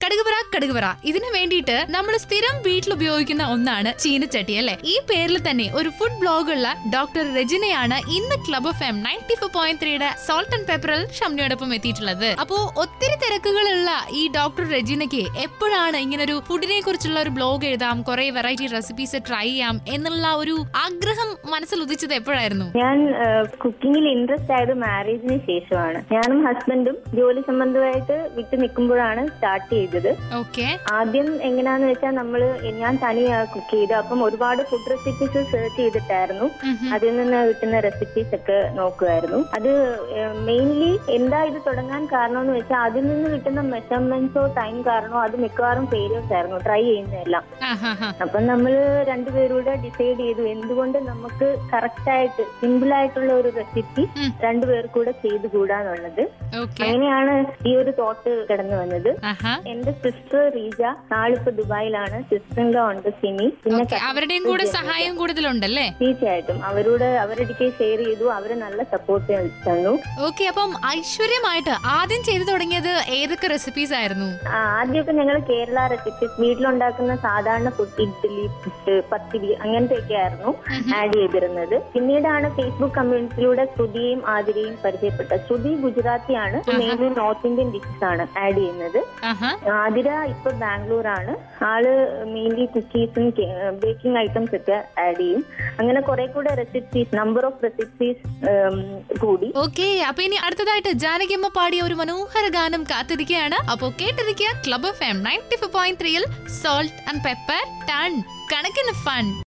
കടുകുപറ കടുകുപറ ഇതിനു വേണ്ടിയിട്ട് നമ്മൾ സ്ഥിരം വീട്ടിൽ ഉപയോഗിക്കുന്ന ഒന്നാണ് ചീനച്ചട്ടി അല്ലെ ഈ പേരിൽ തന്നെ ഒരു ഫുഡ് ബ്ലോഗുള്ള ഡോക്ടർ രജനയാണ് ഇന്ന് club of M ninety four point ത്രീയുടെ സോൾട്ട് ആൻഡ് പെപ്പറിൽ ഷംനിയോടൊപ്പം എത്തിയിട്ടുള്ളത് അപ്പോ ഒത്തിരി തിരക്കുകളുള്ള ഈ ഡോക്ടർ രജനയ്ക്ക് എപ്പോഴാണ് ഇങ്ങനൊരു ഫുഡിനെ കുറിച്ചുള്ള ഒരു ബ്ലോഗ് എഴുതാം കുറെ വെറൈറ്റി റെസിപ്പീസ് ട്രൈ ചെയ്യാം എന്നുള്ള ഒരു ആഗ്രഹം മനസ്സിൽ ഉദിച്ചത് എപ്പോഴായിരുന്നു ഞാൻ കുക്കിങ്ങിൽ ഇൻട്രസ്റ്റ് ആയത് മാരേജിന് ശേഷമാണ് ഞാനും ഹസ്ബൻഡും ജോലി സംബന്ധമായിട്ട് വിട്ടു നിൽക്കുമ്പോഴാണ് സ്റ്റാർട്ട് ചെയ്തത് ഓക്കെ ആദ്യം എങ്ങനെയാന്ന് വെച്ചാൽ നമ്മള് ഞാൻ തനിയാ കുക്ക് ചെയ്ത് അപ്പം ഒരുപാട് ഫുഡ് റെസിപ്പീസ് സെർച്ച് ചെയ്തിട്ടായിരുന്നു അതിൽ നിന്ന് കിട്ടുന്ന റെസിപ്പീസ് ഒക്കെ നോക്കുമായിരുന്നു അത് മെയിൻലി എന്താ ഇത് തുടങ്ങാൻ കാരണം എന്ന് വെച്ചാൽ അതിൽ നിന്ന് കിട്ടുന്ന മെഷർമെന്റ്സോ ടൈം കാരണമോ അത് മിക്കവാറും ഫെയിലിയേഴ്സ് ആയിരുന്നു ട്രൈ ചെയ്യുന്നതെല്ലാം അപ്പം നമ്മൾ രണ്ടുപേരൂടെ ഡിസൈഡ് ചെയ്തു എന്തുകൊണ്ട് നമുക്ക് കറക്റ്റ് ആയിട്ട് സിമ്പിൾ ആയിട്ടുള്ള ഒരു റെസിപ്പി ഉം. രണ്ടുപേർക്കൂടെ ചെയ്തു കൂടാന്നുള്ളത് ഓക്കെ അങ്ങനെയാണ് ഈ ഒരു തോട്ട് കിടന്നു വന്നത് ആഹാ എന്റെ സിസ്റ്റർ റീജ ആളിപ്പോ ദുബായിലാണ് സിസ്റ്ററിന്റെ ഉണ്ട് സിനി പിന്നെ ഓക്കെ അവരുടെയും കൂടെ സഹായം കൂടുതലുണ്ടല്ലേ തീർച്ചയായിട്ടും അവരോട് അവരുടെ ഷെയർ ചെയ്തു അവര് നല്ല സപ്പോർട്ട് തന്നു ഓക്കെ അപ്പം ഐശ്വര്യമായിട്ട് ആദ്യം ചെയ്തു തുടങ്ങിയത് ഏതൊക്കെ റെസിപ്പീസ് ആയിരുന്നു ആ, ആദ്യമൊക്കെ ഞങ്ങൾ കേരള റെസിപ്പീസ് വീട്ടിലുണ്ടാക്കുന്ന സാധാരണ ഫുഡ് ഇഡ്ഡലി പുട്ട് പത്തിരി അങ്ങനത്തെ ഒക്കെ ആയിരുന്നു ആഡ് ചെയ്തിരുന്നത് പിന്നീടാണ് ഫേസ്ബുക്ക് കമ്മ്യൂണിറ്റിയിലൂടെ ശ്രുതിയെയും ആതിരയും പരിചയപ്പെട്ടത് ശ്രുതി ഗുജറാത്തിയാണ് മെയിൻലി നോർത്ത് ഇന്ത്യൻ ഡിഷസ് ആണ് ആഡ് ചെയ്യുന്നത് ആഹാ ആതിര ഇപ്പൊ ബാംഗ്ലൂർ ആണ് ആള് മെയിൻലി കുക്കീസും ബേക്കിംഗ് ഐറ്റംസ് ഒക്കെ ആഡ് ചെയ്യും അങ്ങനെ കുറെ കൂടെ റെസിപ്പീസ് നമ്പർ ഓഫ് റെസിപ്പീസ് കൂടി ഓക്കെ അപ്പൊ ഇനി അടുത്തതായിട്ട് ജാനകിയമ്മ പാടിയ ഒരു മനോഹര ഗാനം കാത്തിരിക്കുകയാണ് അപ്പോ കേട്ടിരിക്കുക club F M ninety four point ത്രീയിൽ സോൾട്ട് ആൻഡ് പെപ്പർ ടൺ കണക്കിന് ഫൺ